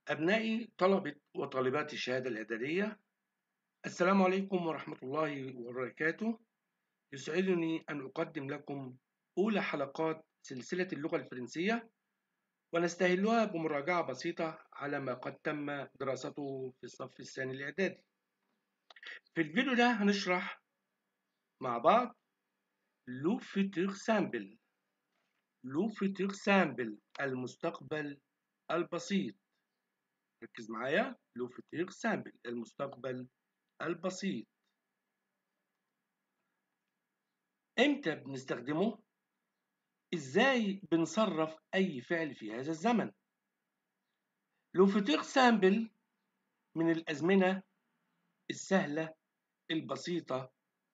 أبنائي طلبة وطالبات الشهادة الإعدادية السلام عليكم ورحمة الله وبركاته يسعدني أن أقدم لكم أولى حلقات سلسلة اللغة الفرنسية ونستهلها بمراجعة بسيطة على ما قد تم دراسته في الصف الثاني الإعدادي في الفيديو ده هنشرح مع بعض لو فيتور سامبل لو فيتور سامبل المستقبل البسيط ركز معايا لو فيتور سامبل المستقبل البسيط امتى بنستخدمه ازاي بنصرف اي فعل في هذا الزمن لو فيتور سامبل من الازمنه السهله البسيطه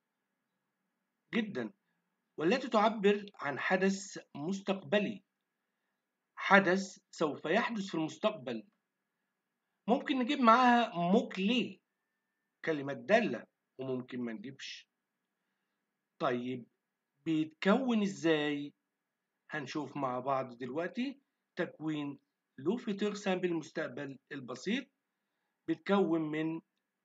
جدا والتي تعبر عن حدث مستقبلي حدث سوف يحدث في المستقبل ممكن نجيب معاها موكلي كلمة دالة وممكن ما نجيبش طيب بيتكون ازاي هنشوف مع بعض دلوقتي تكوين لو فيتور سامبل المستقبل البسيط بيتكون من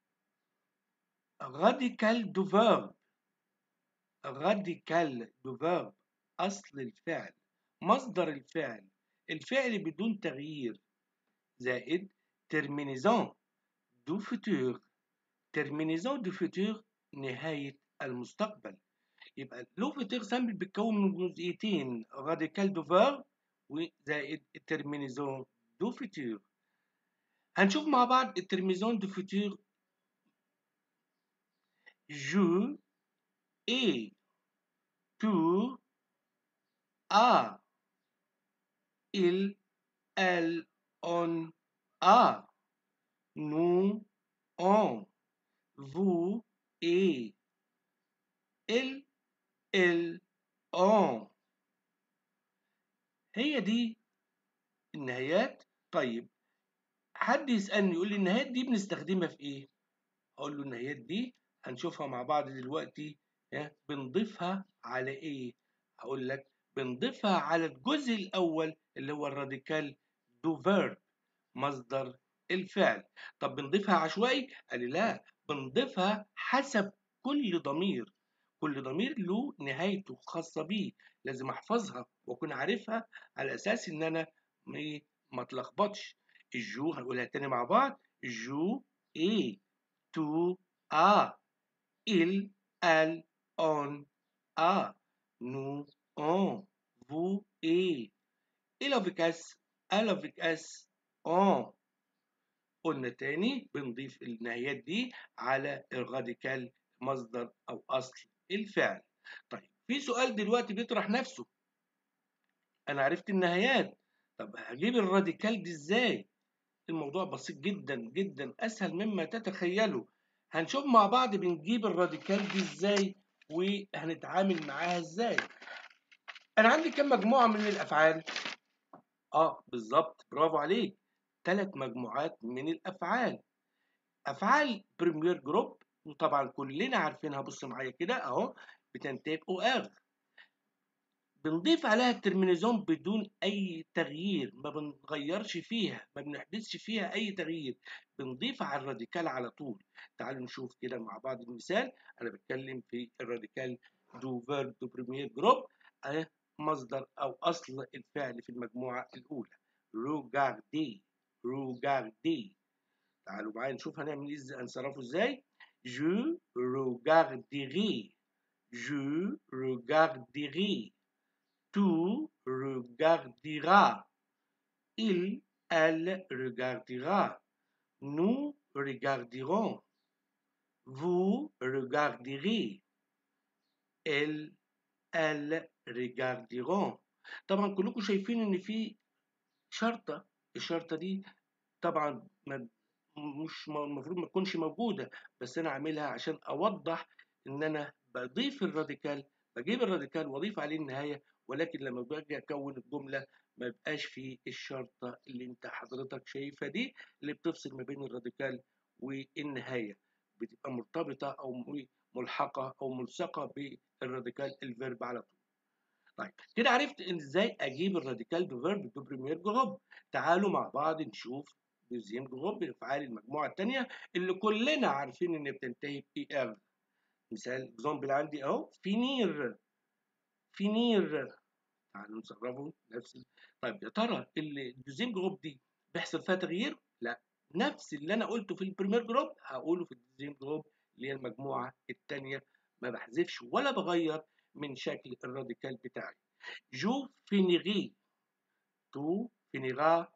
راديكال دو فيرب راديكال دو فيرب أصل الفعل مصدر الفعل الفعل بدون تغيير زائد terminaison du futur terminaison du futur نهاية المستقبل يبقى لو فيتور سامبل بيتكون من جزئيتين راديكال دو فيرب وزائد الترمينيزون دو فيتور هنشوف مع بعض الترميزون دو فيتور جو اي تو ا il elle on a, nous, on, vous et il, il, on هي دي النهايات طيب حد يسألني يقول لي النهايات دي بنستخدمها في ايه؟ اقول له النهايات دي هنشوفها مع بعض دلوقتي بنضيفها على ايه؟ هقول لك بنضيفها على الجزء الاول اللي هو الراديكال دو فيرب مصدر الفعل طب بنضيفها عشوائي قال لي لا بنضيفها حسب كل ضمير كل ضمير له نهايته خاصة بيه لازم احفظها واكون عارفها على اساس ان انا ما اتلخبطش الجو هنقولها تاني مع بعض جو اي تو ا il elle on a nous on vous et il avec s elle avec s on قلنا تاني بنضيف النهايات دي على الراديكال مصدر او اصل الفعل طيب في سؤال دلوقتي بيطرح نفسه انا عرفت النهايات طب هجيب الراديكال دي ازاي الموضوع بسيط جدا جدا اسهل مما تتخيلوا هنشوف مع بعض بنجيب الراديكال دي ازاي وهنتعامل معاها ازاي انا عندي كم مجموعه من الافعال اه بالظبط برافو عليك ثلاث مجموعات من الافعال افعال بريمير جروب وطبعا كلنا عارفينها بص معايا كده اهو بتنتهي او اغ بنضيف عليها الترمينيزون بدون اي تغيير ما بنغيرش فيها ما بنحدثش فيها اي تغيير بنضيف على الراديكال على طول تعالوا نشوف كده مع بعض المثال انا بتكلم في الراديكال دو فيرب دو بريمير جروب مصدر او اصل الفعل في المجموعه الاولى روجاردي روجاردي تعالوا معايا نشوف هنعمل ازاي هنصرفه ازاي je regarderai je regarderai tu regarderas il elle regardera nous regarderons vous regarderez elle elle regarderont طبعا كلكم شايفين ان في شرطه الشرطه دي طبعا مش المفروض ما تكونش موجوده بس انا عاملها عشان اوضح ان انا بضيف الراديكال بجيب الراديكال واضيف عليه النهايه ولكن لما باجي اكون الجمله ما بقاش في الشرطه اللي انت حضرتك شايفها دي اللي بتفصل ما بين الراديكال والنهايه بتبقى مرتبطه او ملحقه او ملصقه بالراديكال الفيرب على طول طيب كده عرفت ازاي اجيب الراديكال دو فيرب دو بريمير جروب تعالوا مع بعض نشوف دوزيام جروب الافعال المجموعه الثانيه اللي كلنا عارفين ان بتنتهي ب ار مثال اكزامبل عندي اهو فينير فينير تعالوا نصرفه نفس طيب يا ترى الدوزيام جروب دي بيحصل فيها تغيير؟ لا نفس اللي انا قلته في البريمير جروب هقوله في الدوزيام جروب اللي هي المجموعه الثانيه ما بحذفش ولا بغير من شكل الراديكال بتاعي جو فينيغي تو فينيغا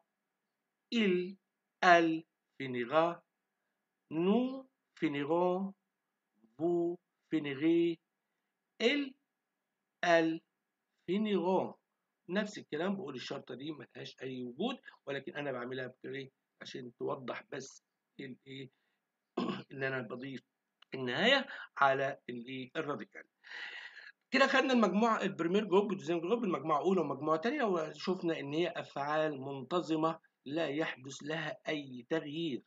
il elle finira nous finirons vous finirez il elle finiront نفس الكلام بقول الشرطة دي ملهاش أي وجود ولكن أنا بعملها بكده عشان توضح بس الإيه إن أنا بضيف النهاية على الإيه الراديكال كده خدنا المجموعة البريمير جروب والديزاين جروب المجموعة أولى ومجموعة تانية وشفنا إن هي أفعال منتظمة لا يحدث لها أي تغيير.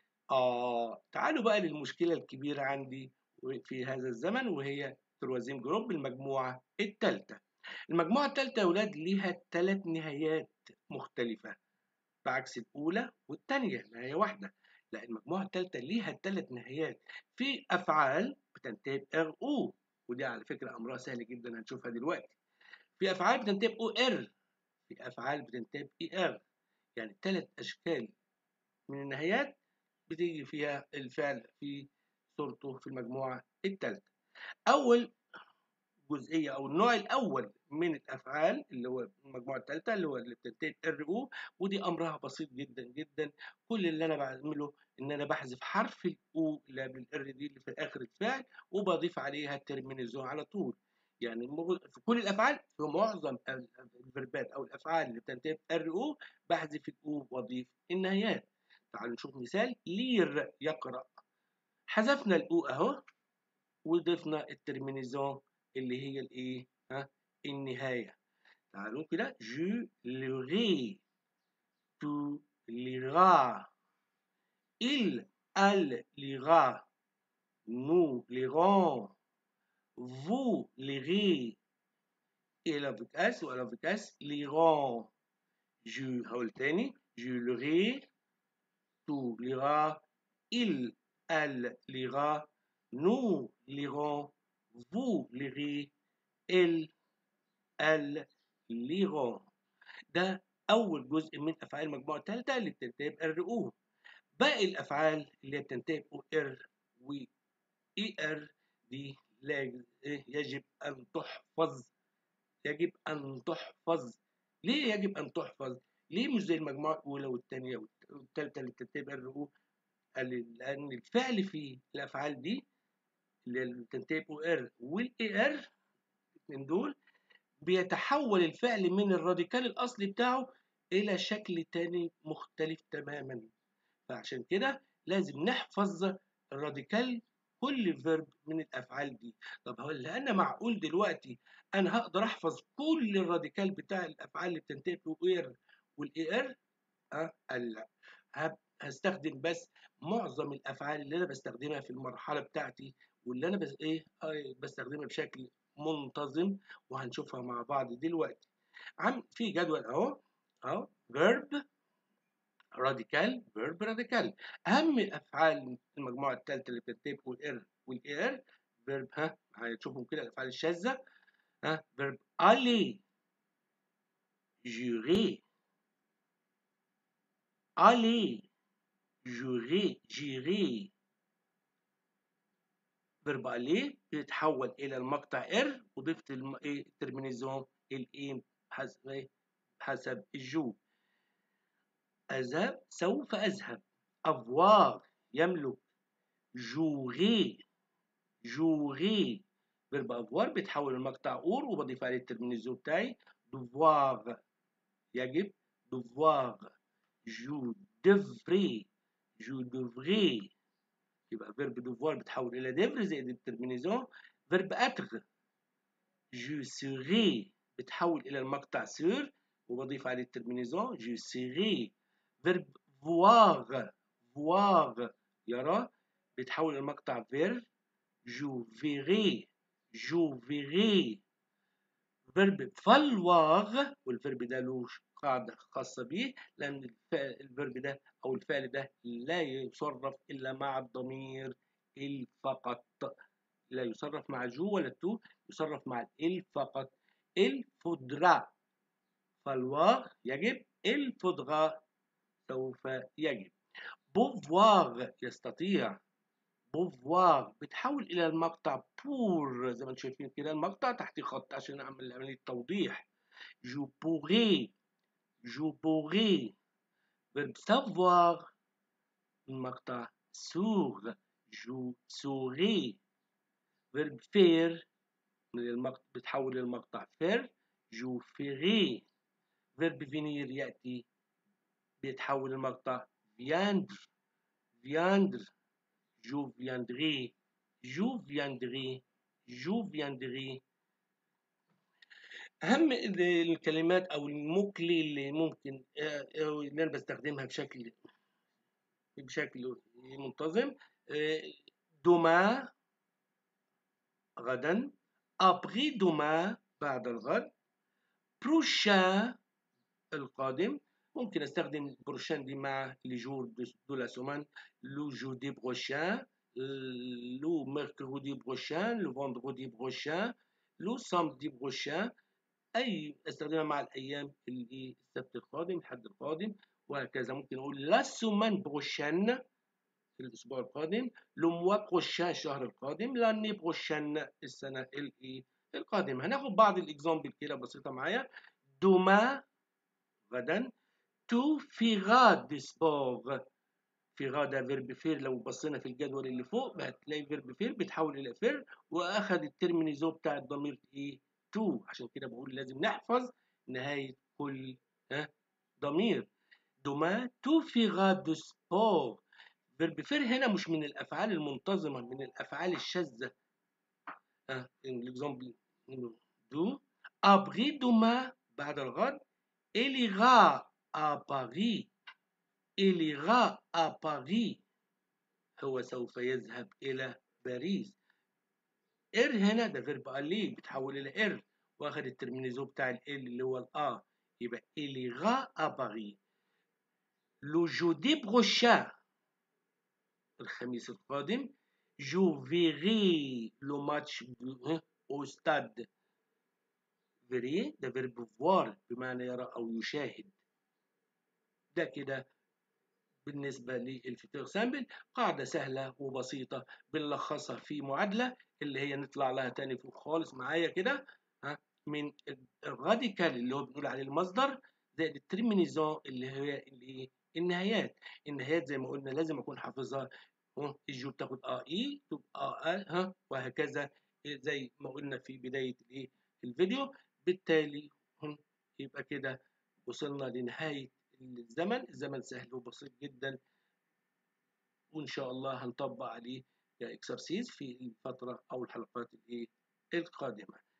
آه تعالوا بقى للمشكلة الكبيرة عندي في هذا الزمن وهي تروازيم جروب المجموعة الثالثة. المجموعة الثالثة يا ولاد ليها ثلاث نهايات مختلفة بعكس الأولى والثانية نهاية واحدة. لا المجموعة الثالثة ليها ثلاث نهايات في أفعال بتنتهي ب ار او ودي على فكرة أمرها سهل جدا هنشوفها دلوقتي. في أفعال بتنتهي ب او ار في أفعال بتنتهي ب اي ار يعني ثلاث أشكال من النهايات بتيجي فيها الفعل في صورته في المجموعة الثالثة. أول جزئية أو النوع الأول من الأفعال اللي هو المجموعة الثالثة اللي هو اللي بتنتهي ار او ودي أمرها بسيط جدا جدا كل اللي أنا بعمله إن أنا بحذف حرف الأو اللي قبل الار دي اللي في آخر الفعل وبضيف عليها الترمينيزو على طول. يعني في كل الافعال في معظم الفيربات او الافعال اللي بتنتهي بار او بحذف الاو واضيف النهايات تعالوا نشوف مثال لير يقرا حذفنا الاو اهو وضفنا الترمينيزون اللي هي الايه ها النهايه تعالوا كده جو ليري تو ليرا il elle lira nous lirons vous lirez elle avec S ou elle avec S liront je هقول تاني je lirai tu liras il elle lira nous lirons vous lirez elle elle liront ده أول جزء من أفعال المجموعة الثالثة اللي بتنتهي بإر أو باقي الأفعال اللي بتنتهي بأو إر و إي إر دي لا يجب أن تحفظ يجب أن تحفظ ليه يجب أن تحفظ؟ ليه مش زي المجموعة الأولى والثانية والثالثة اللي بتنتهي بإر لأن الفعل في الأفعال دي اللي بتنتهي بأو إر والإي إر من دول بيتحول الفعل من الراديكال الأصلي بتاعه إلى شكل تاني مختلف تماما فعشان كده لازم نحفظ الراديكال كل فيرب من الافعال دي طب هل انا معقول دلوقتي انا هقدر احفظ كل الراديكال بتاع الافعال اللي بتنتهي بالاير والاي ار اه لا هستخدم بس معظم الافعال اللي انا بستخدمها في المرحله بتاعتي واللي انا بس ايه آه بستخدمها بشكل منتظم وهنشوفها مع بعض دلوقتي عم في جدول اهو اهو فيرب راديكال فيرب راديكال اهم افعال المجموعه الثالثه اللي بتنتهي بالار والاير فيرب ها هتشوفهم كده الافعال الشاذه ها فيرب aller jurer aller jurer gérer فيرب aller بيتحول الى المقطع ار وضفت الترمينيزون الايه حسب حسب الجو أذهب سوف أذهب avoir يملك jouer jouer فيرب avoir بيتحول المقطع اور وبضيف عليه الترمينيزو بتاعي devoir يجب devoir je devrais je devrais يبقى فيرب devoir بيتحول إلى devre زائد الترمينيزون فيرب être je serai بتحول إلى المقطع sur وبضيف عليه الترمينيزون je serai فيرب voir voir يرى بيتحول المقطع فير جو فيري جو فيري فيرب فالواغ والفيرب ده له قاعدة خاصة بيه لأن الفيرب ده أو الفعل ده لا يصرف إلا مع الضمير ال فقط لا يصرف مع جو ولا تو يصرف مع ال فقط الفودرا فالواغ يجب الفودغا سوف يجب بوفواغ يستطيع بوفواغ بتحول الى المقطع بور زي ما انتم شايفين كده المقطع تحت خط عشان اعمل عمليه توضيح جو بوغي جو بوغي فيرب سافوار المقطع سوغ جو سوغي فيرب فير من المقطع بتحول للمقطع فير جو فيغي فيرب فينير ياتي بيتحول المقطع viandre viandre je viendrai je viendrai je viendrai أهم الكلمات أو المكلي اللي ممكن اللي أنا بستخدمها بشكل بشكل منتظم دوما غدا أبغي دوما بعد الغد بروشان القادم ممكن استخدم بروشان دي مع لي جور دو لا سومان لو جودي بروشان لو ميركودي بروشان لو فوندرودي بروشان لو سامدي بروشان اي استخدمها مع الايام اللي السبت القادم الحد القادم وهكذا ممكن اقول لا سومان بروشان الاسبوع القادم لو موا بروشان الشهر القادم لاني بروشان السنه القادمه هناخد بعض الاكزامبل كده بسيطه معايا دوما غدا تو فيغا دي سبور فيغا ده فيرب فير لو بصينا في الجدول اللي فوق هتلاقي فيرب فير بيتحول الى فير واخد الترمينيزو بتاع الضمير ايه تو عشان كده بقول لازم نحفظ نهايه كل ها ضمير دوما تو فيغا دي سبور فيرب فير هنا مش من الافعال المنتظمه من الافعال الشاذه ها الاكزامبل دو ابغي دوما بعد الغد إليغا à Paris il ira à Paris هو سوف يذهب إلى باريس إر هنا ده فيرب ألي بتحول إلى إر واخد الترمينيزو بتاع ال اللي هو الآ يبقى il ira à Paris لو جودي بروشان الخميس القادم جو فيغي لو ماتش au stade فيري ده فيرب فوار بمعنى يرى أو يشاهد ده كده بالنسبة للفيتور سامبل قاعدة سهلة وبسيطة بنلخصها في معادلة اللي هي نطلع لها تاني فوق خالص معايا كده ها من الراديكال اللي هو بنقول عليه المصدر زائد الترمينيزون اللي هي اللي النهايات النهايات زي ما قلنا لازم اكون حافظها الجو بتاخد ا اي تبقى ا ها وهكذا زي ما قلنا في بداية الايه الفيديو بالتالي يبقى كده وصلنا لنهاية الزمن الزمن سهل وبسيط جدا وإن شاء الله هنطبق عليه كإكسرسيز في الفترة أو الحلقات القادمة